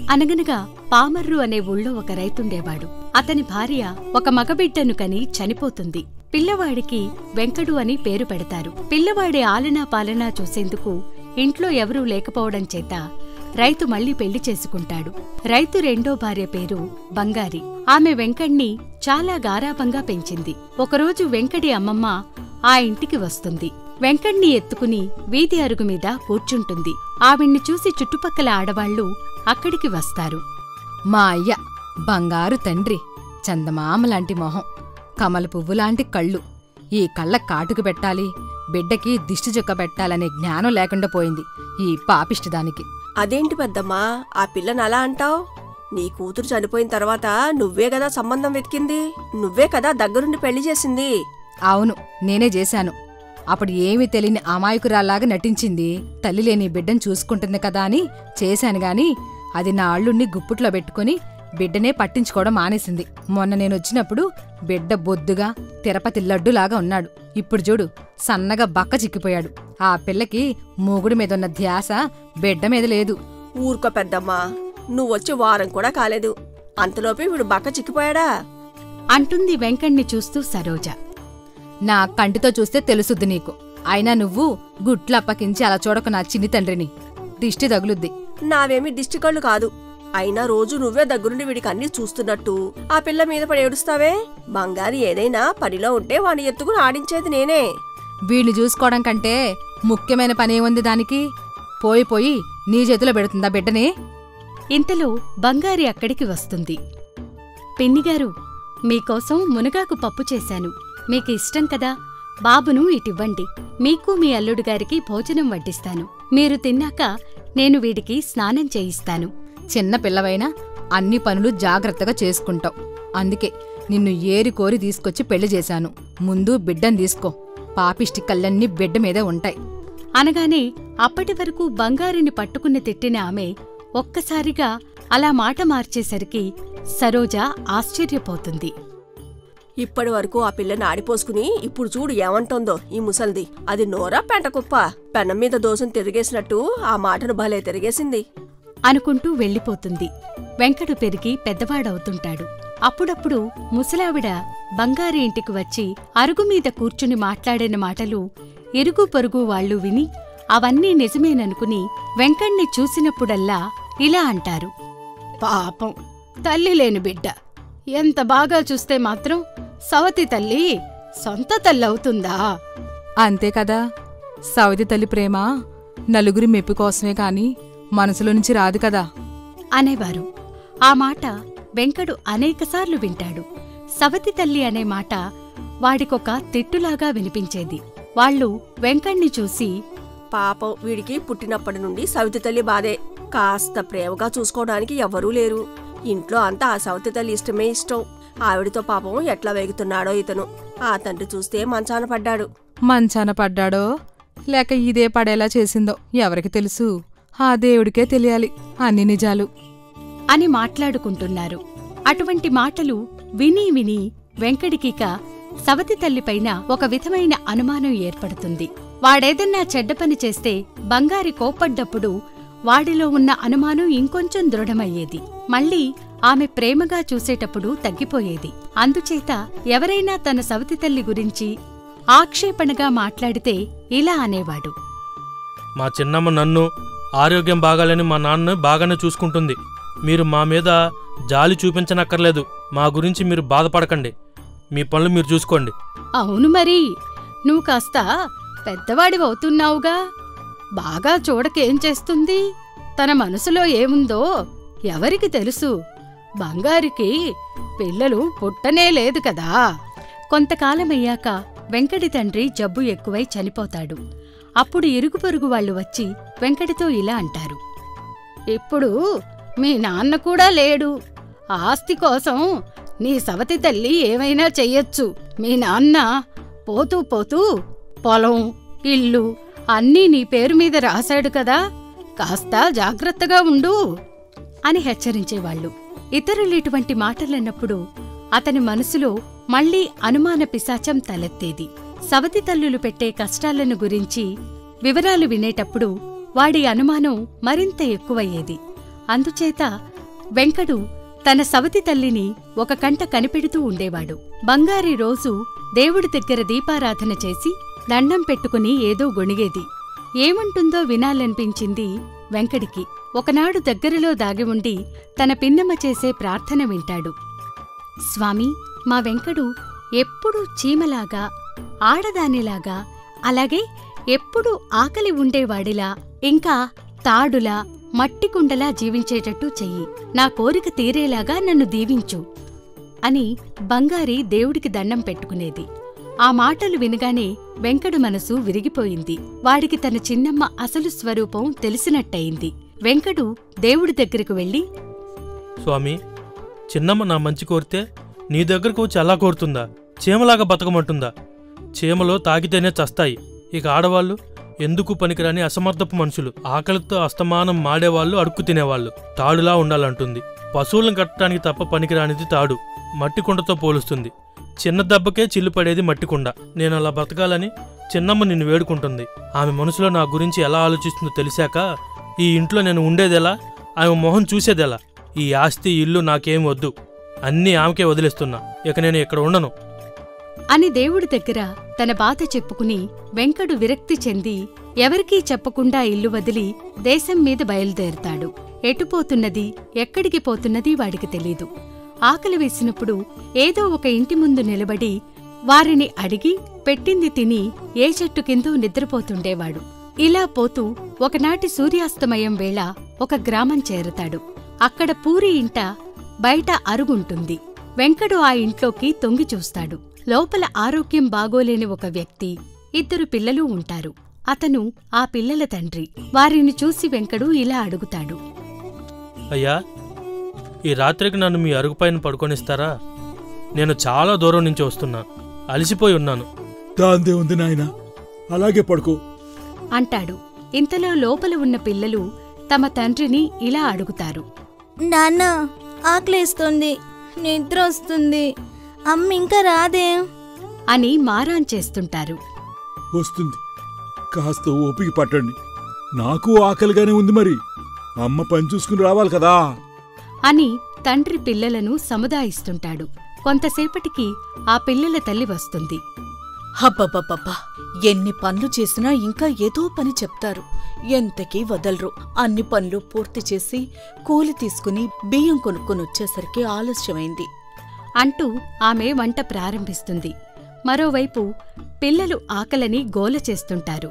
అనగనగా పామర్రు అనే ఊళ్ళో ఒక రైతుండేవాడు అతని భార్య ఒక మగబిడ్డను కని చనిపోతుంది పిల్లవాడికి వెంకడు అని పేరు పెడతారు పిల్లవాడి ఆలనా పాలనా చూసేందుకు ఇంట్లో ఎవరూ లేకపోవడం చేత రైతు మళ్ళీ పెళ్లి చేసుకుంటాడు రైతు రెండో భార్య పేరు బంగారి ఆమె వెంకణ్ణి చాలా గారాబంగా పెంచింది ఒకరోజు వెంకడి అమ్మమ్మ ఆ ఇంటికి వస్తుంది వెంకణ్ణి ఎత్తుకుని వీధి అరుగు మీద కూర్చుంటుంది ఆవిణ్ణి చూసి చుట్టుపక్కల ఆడవాళ్లు అక్కడికి వస్తారు మా అయ్య బంగారు తండ్రి చందమామలాంటి మొహం కమల పువ్వులాంటి కళ్ళు ఈ కళ్ళ కాటుకు పెట్టాలి బిడ్డకి దిష్టి చుక్క పెట్టాలనే జ్ఞానం లేకుండా పోయింది ఈ పాపిష్టిదానికి అదేంటి పెద్దమ్మా ఆ పిల్లని అలా అంటావ్ నీ కూతురు చనిపోయిన తర్వాత నువ్వే కదా సంబంధం వెతికింది నువ్వే కదా దగ్గరుండి పెళ్లి చేసింది అవును నేనే చేశాను అప్పుడు ఏమీ తెలియని అమాయకురాల్లాగా నటించింది తల్లి లేని బిడ్డను చూసుకుంటుంది కదా అని చేశాను గాని అది నా అల్లుణ్ణి గుప్పుట్లో పెట్టుకుని బిడ్డనే పట్టించుకోవడం మానేసింది మొన్న నేను వచ్చినప్పుడు బిడ్డ బొద్దుగా తిరుపతి లడ్డులాగా ఉన్నాడు ఇప్పుడు చూడు సన్నగా బక్క చిక్కిపోయాడు ఆ పిల్లకి మూగుడి మీదున్న ధ్యాస బిడ్డ మీద లేదు ఊరుకో పెద్దమ్మా నువ్వొచ్చి వారం కూడా కాలేదు అంతలోపే వీడు బక్క చిక్కిపోయాడా అంటుంది వెంకణ్ణి చూస్తూ సరోజ నా కంటితో చూస్తే తెలుసుద్ది నీకు అయినా నువ్వు గుట్లు అప్పకించి అలా చూడకు నా చిన్ని తండ్రిని దిష్టి తగులుద్ది నావేమి దిష్టి కళ్ళు కాదు అయినా రోజు నువ్వే దగ్గరుండి వీడికి అన్ని చూస్తున్నట్టు ఆ పిల్ల మీద పడి ఏడుస్తావే బంగారు ఏదైనా పనిలో ఉంటే వాణ్ణి ఎత్తుకుని ఆడించేది నేనే వీణ్ణి చూసుకోవడం కంటే ముఖ్యమైన పనేముంది దానికి పోయి పోయి నీ చేతిలో పెడుతుందా బిడ్డని ఇంతలో బంగారి అక్కడికి వస్తుంది పిన్నిగారు మీకోసం మునగాకు పప్పు చేశాను మీకు ఇష్టం కదా బాబును ఇటివ్వండి మీకు మీ అల్లుడు గారికి భోజనం వడ్డిస్తాను మీరు తిన్నాక నేను వీడికి స్నానం చేయిస్తాను చిన్న పిల్లవైనా అన్ని పనులు జాగ్రత్తగా చేసుకుంటావు అందుకే నిన్ను ఏరి కోరి తీసుకొచ్చి పెళ్లి చేశాను ముందు బిడ్డను తీసుకో పాపిష్టి కళ్ళన్నీ బిడ్డ మీదే ఉంటాయి అనగానే అప్పటి వరకు బంగారిని పట్టుకుని తిట్టిన ఆమె ఒక్కసారిగా అలా మాట మార్చేసరికి సరోజ ఆశ్చర్యపోతుంది ఇప్పటి వరకు ఆ పిల్లని ఆడిపోసుకుని ఇప్పుడు చూడు ఏమంటోందో ఈ ముసల్ది అది నోరా పెంట కుప్ప పెనం మీద దోశను తిరిగేసినట్టు ఆ మాటను భలే తిరిగేసింది అనుకుంటూ వెళ్ళిపోతుంది వెంకటు పెరిగి పెద్దవాడవుతుంటాడు అప్పుడప్పుడు ముసలావిడ బంగారి ఇంటికి వచ్చి అరుగు మీద కూర్చుని మాట్లాడిన మాటలు ఇరుగు పొరుగు వాళ్ళు విని అవన్నీ నిజమేననుకుని వెంకణ్ణి చూసినప్పుడల్లా ఇలా అంటారు పాపం తల్లి లేని బిడ్డ ఎంత బాగా చూస్తే మాత్రం సవతి తల్లి సొంత తల్లవుతుందా అంతే కదా సౌది తల్లి ప్రేమ నలుగురి మెప్పు కోసమే కాని మనసులో నుంచి రాదు కదా అనేవారు ఆ మాట వెంకడు అనేకసార్లు వింటాడు సవతి తల్లి అనే మాట వాడికొక తిట్టులాగా వినిపించేది వాళ్ళు వెంకణ్ణి చూసి పాపం వీడికి పుట్టినప్పటి నుండి సవితి తల్లి బాధే కాస్త ప్రేమగా చూసుకోవడానికి ఎవ్వరూ లేరు ఇంట్లో అంతా ఆ సవితి తల్లి ఇష్టమే ఇష్టం ఆవిడతో పాపం ఎట్లా వేగుతున్నాడో ఇతను ఆ తండ్రి చూస్తే మంచాన పడ్డాడు మంచాన పడ్డాడో లేక ఇదే పడేలా చేసిందో ఎవరికి తెలుసు ఆ దేవుడికే తెలియాలి అన్ని నిజాలు అని మాట్లాడుకుంటున్నారు అటువంటి మాటలు విని విని వెంకడికిక సవతి తల్లిపైన ఒక విధమైన అనుమానం ఏర్పడుతుంది వాడేదన్నా చెడ్డ పని చేస్తే బంగారి కోప్పడ్డప్పుడు వాడిలో ఉన్న అనుమానం ఇంకొంచెం దృఢమయ్యేది మళ్ళీ ఆమె ప్రేమగా చూసేటప్పుడు తగ్గిపోయేది అందుచేత ఎవరైనా తన సవతి తల్లి గురించి ఆక్షేపణగా మాట్లాడితే ఇలా అనేవాడు మా చిన్నమ్మ నన్ను ఆరోగ్యం బాగాలని మా నాన్న బాగానే చూసుకుంటుంది మీరు మా మీద జాలి చూపించనక్కర్లేదు మా గురించి మీరు బాధపడకండి మీ పనులు మీరు చూసుకోండి అవును మరి నువ్వు కాస్త పెద్దవాడివవుతున్నావుగా బాగా చూడకేం చేస్తుంది తన మనసులో ఏముందో ఎవరికి తెలుసు బంగారికి పిల్లలు పుట్టనే లేదు కదా కొంతకాలమయ్యాక వెంకటి తండ్రి జబ్బు ఎక్కువై చనిపోతాడు అప్పుడు ఇరుగు పొరుగు వాళ్ళు వచ్చి వెంకటితో ఇలా అంటారు ఇప్పుడు మీ నాన్న కూడా లేడు ఆస్తి కోసం నీ సవతి తల్లి ఏమైనా చెయ్యొచ్చు మీ నాన్న పోతూ పోతూ పొలం ఇల్లు అన్నీ నీ పేరు మీద రాశాడు కదా కాస్త జాగ్రత్తగా ఉండు అని హెచ్చరించేవాళ్ళు ఇతరులు ఇటువంటి మాటలన్నప్పుడు అతని మనసులో మళ్ళీ అనుమాన పిశాచం తలెత్తేది సవతి తల్లులు పెట్టే కష్టాలను గురించి వివరాలు వినేటప్పుడు వాడి అనుమానం మరింత ఎక్కువయ్యేది అందుచేత వెంకడు తన సవతి తల్లిని ఒక కంట కనిపెడుతూ ఉండేవాడు బంగారి రోజు దేవుడి దగ్గర దీపారాధన చేసి దండం పెట్టుకుని ఏదో గొణిగేది ఏమంటుందో వినాలనిపించింది వెంకడికి ఒకనాడు దగ్గరలో దాగి ఉండి తన పిన్నమ్మ చేసే ప్రార్థన వింటాడు స్వామి మా వెంకడు ఎప్పుడూ చీమలాగా ఆడదానిలాగా అలాగే ఎప్పుడూ ఆకలి ఉండేవాడిలా ఇంకా తాడులా మట్టి కుండలా జీవించేటట్టు చెయ్యి నా కోరిక తీరేలాగా నన్ను దీవించు అని బంగారి దేవుడికి దండం పెట్టుకునేది ఆ మాటలు వినగానే వెంకడు మనసు విరిగిపోయింది వాడికి తన చిన్నమ్మ అసలు స్వరూపం తెలిసినట్టయింది వెంకడు దేవుడి దగ్గరకు వెళ్ళి స్వామి చిన్నమ్మ నా మంచి కోరితే నీ దగ్గరకు వచ్చి అలా కోరుతుందా చీమలాగా బతకమంటుందా చీమలో తాగితేనే చస్తాయి ఇక ఆడవాళ్ళు ఎందుకు పనికిరాని అసమర్థపు మనుషులు ఆకలితో అస్తమానం మాడేవాళ్ళు అడుక్కు తినేవాళ్ళు తాడులా ఉండాలంటుంది పశువులను కట్టడానికి తప్ప పనికిరానిది తాడు మట్టి కుండతో పోలుస్తుంది చిన్న దెబ్బకే చిల్లు పడేది మట్టి కుండ నేను అలా బతకాలని చిన్నమ్మ నిన్ను వేడుకుంటుంది ఆమె మనసులో నా గురించి ఎలా ఆలోచిస్తుందో తెలిసాక ఈ ఇంట్లో నేను ఉండేదెలా ఆమె మొహం చూసేదెలా ఈ ఆస్తి ఇల్లు నాకేం వద్దు అన్నీ ఆమెకే వదిలేస్తున్నా ఇక నేను ఇక్కడ ఉండను అని దేవుడి దగ్గర తన బాధ చెప్పుకుని వెంకడు విరక్తి చెంది ఎవరికీ చెప్పకుండా ఇల్లు వదిలి దేశం మీద బయలుదేరుతాడు ఎటుపోతున్నది ఎక్కడికి పోతున్నది వాడికి తెలీదు ఆకలి వేసినప్పుడు ఏదో ఒక ఇంటి ముందు నిలబడి వారిని అడిగి పెట్టింది తిని ఏ చెట్టు కిందో నిద్రపోతుండేవాడు ఇలా పోతూ ఒకనాటి సూర్యాస్తమయం వేళ ఒక గ్రామం చేరతాడు అక్కడ పూరి ఇంట బయట అరుగుంటుంది వెంకడు ఆ ఇంట్లోకి తొంగి చూస్తాడు లోపల ఆరోగ్యం బాగోలేని ఒక వ్యక్తి ఇద్దరు పిల్లలు ఉంటారు అతను ఆ పిల్లల తండ్రి వారిని చూసి వెంకడు ఇలా అడుగుతాడు అయ్యా ఈ రాత్రికి నన్ను మీ అరుగుపైన పడుకొనిస్తారా నేను చాలా దూరం నుంచి వస్తున్నా అలసిపోయి ఉన్నాను దాందే ఉంది నాయన అలాగే పడుకో అంటాడు ఇంతలో లోపల ఉన్న పిల్లలు తమ తండ్రిని ఇలా అడుగుతారు నాన్న ఆకలేస్తుంది నిద్ర వస్తుంది అమ్మ ఇంకా రాదే అని మారాన్ చేస్తుంటారు వస్తుంది కాస్త ఓపిక పట్టండి నాకు ఆకలిగానే ఉంది మరి అమ్మ పని చూసుకుని రావాలి కదా అని తండ్రి పిల్లలను సముదాయిస్తుంటాడు కొంతసేపటికి ఆ పిల్లల తల్లి వస్తుంది హబ్బబ్బబ్బబ్బా ఎన్ని పనులు చేసినా ఇంకా ఏదో పని చెప్తారు ఎంతకీ వదలరు అన్ని పనులు పూర్తి చేసి కూలి తీసుకుని బియ్యం కొనుక్కొని వచ్చేసరికి ఆలస్యమైంది అంటూ ఆమె వంట ప్రారంభిస్తుంది మరోవైపు పిల్లలు ఆకలని గోల చేస్తుంటారు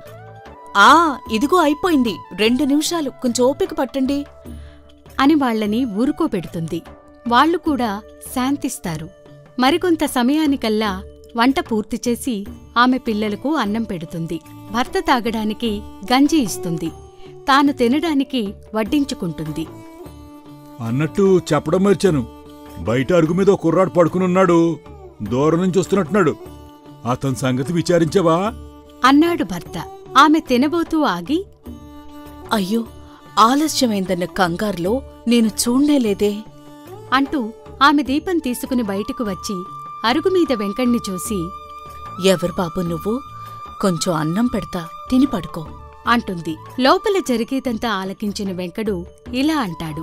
ఆ ఇదిగో అయిపోయింది రెండు నిమిషాలు కొంచెం ఓపిక పట్టండి అని వాళ్ళని ఊరుకోబెడుతుంది వాళ్ళు కూడా శాంతిస్తారు మరికొంత సమయానికల్లా వంట పూర్తి చేసి ఆమె పిల్లలకు అన్నం పెడుతుంది భర్త తాగడానికి గంజి ఇస్తుంది తాను తినడానికి వడ్డించుకుంటుంది అన్నట్టు చెప్పడం మర్చాను బయట అరుగు మీద ఒక కుర్రాడు పడుకునున్నాడు దూరం నుంచి వస్తున్నట్టున్నాడు అతని సంగతి విచారించావా అన్నాడు భర్త ఆమె తినబోతూ ఆగి అయ్యో ఆలస్యమైందన్న కంగారులో నేను చూడనేలేదే అంటూ ఆమె దీపం తీసుకుని బయటకు వచ్చి అరుగుమీద వెంకణ్ణి చూసి ఎవరు బాబు నువ్వు కొంచెం అన్నం పెడతా తిని పడుకో అంటుంది లోపల జరిగేదంతా ఆలకించిన వెంకడు ఇలా అంటాడు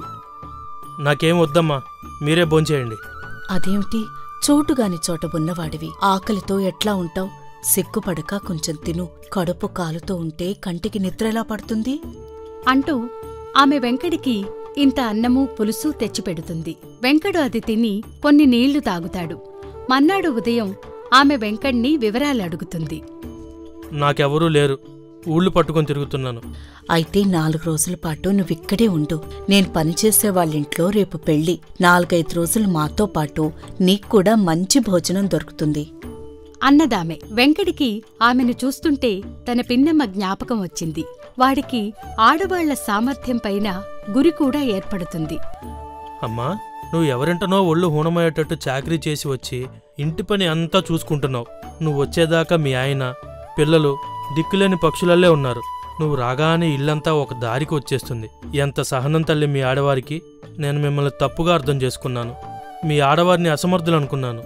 నాకేం వద్దమ్మా మీరే భోంచేయండి అదేమిటి చోటుగాని చోట ఉన్నవాడివి ఆకలితో ఎట్లా ఉంటావ్ సిగ్గుపడక కొంచెం తిను కడుపు కాలుతో ఉంటే కంటికి నిద్ర ఎలా పడుతుంది అంటూ ఆమె వెంకడికి ఇంత అన్నము పులుసు తెచ్చిపెడుతుంది వెంకడు అది తిని కొన్ని నీళ్లు తాగుతాడు మన్నాడు ఉదయం ఆమె వెంకణ్ణి వివరాలు అడుగుతుంది నాకెవరూ లేరు ఊళ్ళు పట్టుకొని తిరుగుతున్నాను అయితే నాలుగు రోజుల పాటు నువ్విక్కడే ఉండు నేను పనిచేసే వాళ్ళింట్లో రేపు పెళ్లి నాలుగైదు రోజులు మాతో పాటు నీకు కూడా మంచి భోజనం దొరుకుతుంది అన్నదామె వెంకడికి ఆమెను చూస్తుంటే తన పిన్నమ్మ జ్ఞాపకం వచ్చింది వాడికి ఆడవాళ్ల సామర్థ్యం పైన గురి కూడా ఏర్పడుతుంది అమ్మా నువ్వు ఎవరింటనో ఒళ్ళు హూనమయ్యేటట్టు చాకరీ చేసి వచ్చి ఇంటి పని అంతా చూసుకుంటున్నావు నువ్వు వచ్చేదాకా మీ ఆయన పిల్లలు దిక్కులేని పక్షులల్లే ఉన్నారు నువ్వు రాగానే ఇల్లంతా ఒక దారికి వచ్చేస్తుంది ఎంత సహనం తల్లి మీ ఆడవారికి నేను మిమ్మల్ని తప్పుగా అర్థం చేసుకున్నాను మీ ఆడవారిని అసమర్థులు అనుకున్నాను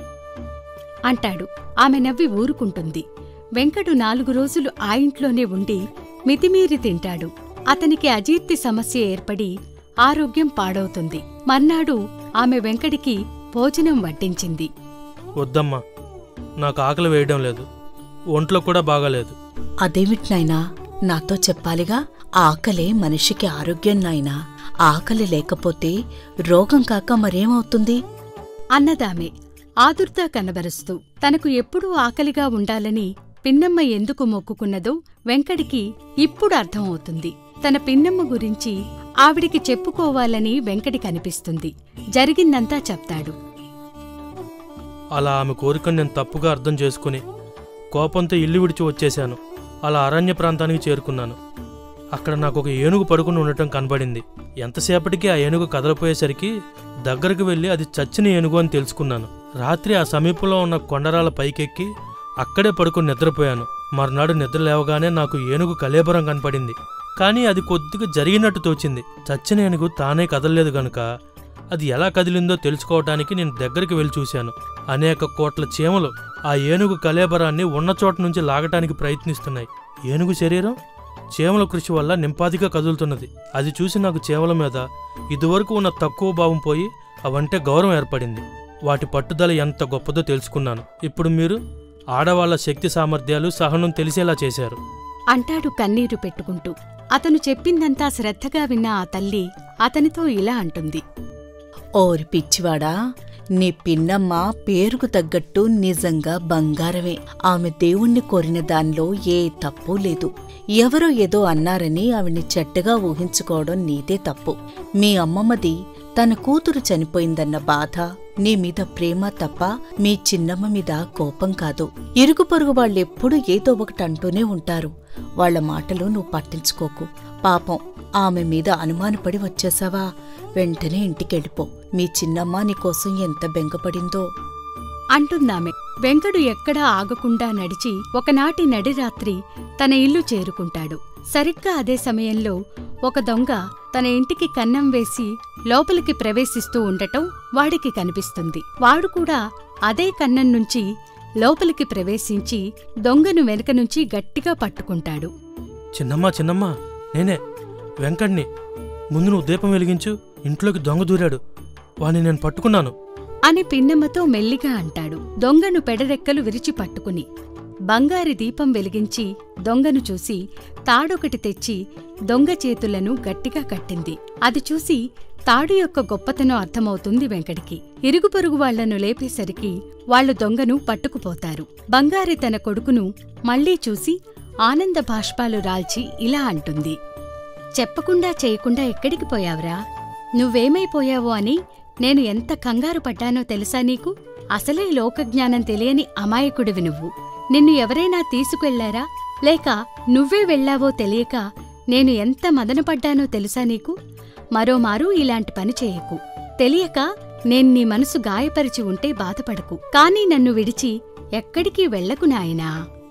అంటాడు ఆమె నవ్వి ఊరుకుంటుంది వెంకడు నాలుగు రోజులు ఆ ఇంట్లోనే ఉండి మితిమీరి తింటాడు అతనికి అజీర్తి సమస్య ఏర్పడి ఆరోగ్యం పాడవుతుంది మర్నాడు ఆమె వెంకటికి భోజనం వడ్డించింది వద్దమ్మా నాకు ఆకలి వేయడం లేదు ఒంట్లో కూడా బాగాలేదు అదేమిటి నాయనా నాతో చెప్పాలిగా ఆకలే మనిషికి ఆరోగ్యం నాయనా ఆకలి లేకపోతే రోగం కాక మరేమవుతుంది అన్నదామె ఆదుర్దా కనబరుస్తూ తనకు ఎప్పుడూ ఆకలిగా ఉండాలని పిన్నమ్మ ఎందుకు మొక్కుకున్నదో వెంకటికి ఇప్పుడు అర్థమవుతుంది తన పిన్నమ్మ గురించి ఆవిడికి చెప్పుకోవాలని వెంకటి కనిపిస్తుంది జరిగిందంతా చెప్తాడు అలా ఆమె కోరికను నేను తప్పుగా అర్థం చేసుకుని కోపంతో ఇల్లు విడిచి వచ్చేశాను అలా అరణ్య ప్రాంతానికి చేరుకున్నాను అక్కడ నాకు ఒక ఏనుగు పడుకుని ఉండటం కనబడింది ఎంతసేపటికి ఆ ఏనుగు కదలపోయేసరికి దగ్గరకు వెళ్ళి అది చచ్చిన ఏనుగు అని తెలుసుకున్నాను రాత్రి ఆ సమీపంలో ఉన్న కొండరాల పైకెక్కి అక్కడే పడుకుని నిద్రపోయాను మర్నాడు నిద్ర లేవగానే నాకు ఏనుగు కలేబరం కనపడింది కానీ అది కొద్దిగా జరిగినట్టు తోచింది చచ్చిన ఏనుగు తానే కదలలేదు గనుక అది ఎలా కదిలిందో తెలుసుకోవటానికి నేను దగ్గరికి వెళ్ళి చూశాను అనేక కోట్ల చీమలు ఆ ఏనుగు కలేబరాన్ని ఉన్న చోట నుంచి లాగటానికి ప్రయత్నిస్తున్నాయి ఏనుగు శరీరం చీమల కృషి వల్ల నింపాదిగా కదులుతున్నది అది చూసి నాకు చీమల మీద ఇదివరకు ఉన్న తక్కువ భావం పోయి అవంటే గౌరవం ఏర్పడింది వాటి పట్టుదల ఎంత గొప్పదో తెలుసుకున్నాను ఇప్పుడు మీరు ఆడవాళ్ల శక్తి సామర్థ్యాలు సహనం తెలిసేలా చేశారు అంటాడు కన్నీరు పెట్టుకుంటూ అతను చెప్పిందంతా శ్రద్ధగా విన్న ఆ తల్లి అతనితో ఇలా అంటుంది ఓరి పిచ్చివాడా నీ పిన్నమ్మ పేరుకు తగ్గట్టు నిజంగా బంగారమే ఆమె దేవుణ్ణి కోరిన దానిలో ఏ తప్పు లేదు ఎవరో ఏదో అన్నారని ఆవిడ్ని చెడ్డగా ఊహించుకోవడం నీదే తప్పు మీ అమ్మమ్మది తన కూతురు చనిపోయిందన్న బాధ నీ మీద ప్రేమ తప్ప మీ చిన్నమ్మ మీద కోపం కాదు ఇరుగు పొరుగు వాళ్ళెప్పుడూ ఏదో ఒకటి అంటూనే ఉంటారు వాళ్ళ మాటలు నువ్వు పట్టించుకోకు పాపం ఆమె మీద అనుమానపడి వచ్చేసావా వెంటనే ఇంటికెళ్ళిపో మీ చిన్నమ్మ నీకోసం ఎంత బెంగపడిందో అంటుందామె వెంకడు ఎక్కడా ఆగకుండా నడిచి ఒకనాటి నడిరాత్రి తన ఇల్లు చేరుకుంటాడు సరిగ్గా అదే సమయంలో ఒక దొంగ తన ఇంటికి కన్నం వేసి లోపలికి ప్రవేశిస్తూ ఉండటం వాడికి కనిపిస్తుంది వాడు కూడా అదే కన్నం నుంచి లోపలికి ప్రవేశించి దొంగను వెనక నుంచి గట్టిగా పట్టుకుంటాడు చిన్నమ్మా చిన్నమ్మా నేనే వెంకట్ని ముందు నువ్వు దీపం వెలిగించు ఇంట్లోకి దొంగ దూరాడు వాణ్ణి నేను పట్టుకున్నాను అని పిన్నమ్మతో మెల్లిగా అంటాడు దొంగను పెడరెక్కలు విరిచి పట్టుకుని బంగారి దీపం వెలిగించి దొంగను చూసి తాడొకటి తెచ్చి దొంగ చేతులను గట్టిగా కట్టింది అది చూసి తాడు యొక్క గొప్పతనం అర్థమవుతుంది వెంకటికి ఇరుగు పొరుగు వాళ్లను లేపేసరికి వాళ్లు దొంగను పట్టుకుపోతారు బంగారి తన కొడుకును మళ్లీ చూసి ఆనంద భాష్పాలు రాల్చి ఇలా అంటుంది చెప్పకుండా చేయకుండా ఎక్కడికి పోయావురా నువ్వేమైపోయావో అని నేను ఎంత కంగారు పడ్డానో తెలుసా నీకు అసలే లోకజ్ఞానం తెలియని అమాయకుడివి నువ్వు నిన్ను ఎవరైనా తీసుకెళ్లారా లేక నువ్వే వెళ్ళావో తెలియక నేను ఎంత మదనపడ్డానో తెలుసా నీకు మరోమారు ఇలాంటి పని చేయకు తెలియక నేను నీ మనసు గాయపరిచి ఉంటే బాధపడకు కాని నన్ను విడిచి ఎక్కడికి వెళ్ళకు నాయనా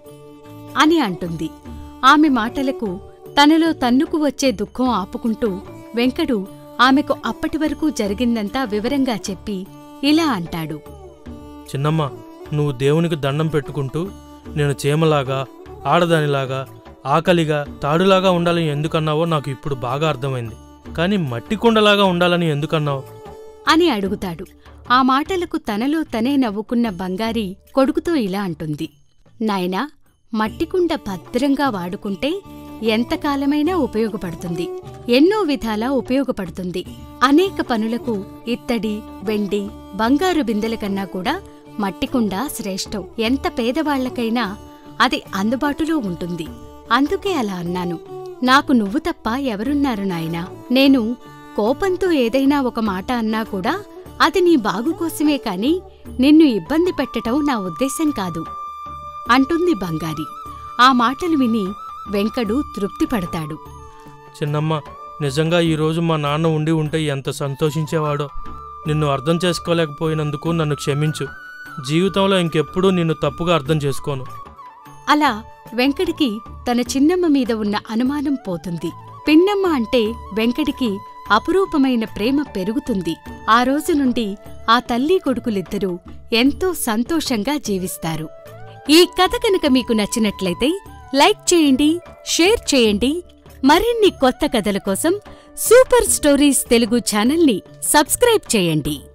అని అంటుంది ఆమె మాటలకు తనలో తన్నుకు వచ్చే దుఃఖం ఆపుకుంటూ వెంకడు ఆమెకు అప్పటివరకు జరిగిందంతా వివరంగా చెప్పి ఇలా అంటాడు చిన్నమ్మ నువ్వు దేవునికి దండం పెట్టుకుంటూ నేను చీమలాగా ఆడదానిలాగా ఆకలిగా తాడులాగా ఉండాలని ఎందుకన్నావో నాకు ఇప్పుడు బాగా అర్థమైంది కానీ మట్టి కుండలాగా ఉండాలని ఎందుకన్నావు అని అడుగుతాడు ఆ మాటలకు తనలో తనే నవ్వుకున్న బంగారి కొడుకుతో ఇలా అంటుంది నాయనా మట్టికుండ భద్రంగా వాడుకుంటే ఎంతకాలమైనా ఉపయోగపడుతుంది ఎన్నో విధాలా ఉపయోగపడుతుంది అనేక పనులకు ఇత్తడి వెండి బంగారు బిందెల కన్నా కూడా మట్టికుండ శ్రేష్టం ఎంత పేదవాళ్లకైనా అది అందుబాటులో ఉంటుంది అందుకే అలా అన్నాను నాకు నువ్వు తప్ప ఎవరున్నారు నాయనా నేను కోపంతో ఏదైనా ఒక మాట అన్నా కూడా అది నీ బాగు కోసమే కాని నిన్ను ఇబ్బంది పెట్టటం నా ఉద్దేశం కాదు అంటుంది బంగారి ఆ మాటలు విని వెంకడు తృప్తి పడతాడు చిన్నమ్మ నిజంగా ఈరోజు మా నాన్న ఉండి ఉంటే ఎంత సంతోషించేవాడో నిన్ను అర్థం చేసుకోలేకపోయినందుకు నన్ను క్షమించు జీవితంలో ఇంకెప్పుడూ నిన్ను తప్పుగా అర్థం చేసుకోను అలా వెంకటికి తన చిన్నమ్మ మీద ఉన్న అనుమానం పోతుంది పిన్నమ్మ అంటే వెంకటికి అపురూపమైన ప్రేమ పెరుగుతుంది ఆ రోజు నుండి ఆ తల్లి కొడుకులిద్దరూ ఎంతో సంతోషంగా జీవిస్తారు ఈ కథ కనుక మీకు నచ్చినట్లయితే లైక్ చేయండి షేర్ చేయండి మరిన్ని కొత్త కథల కోసం సూపర్ స్టోరీస్ తెలుగు ఛానల్ని సబ్స్క్రైబ్ చేయండి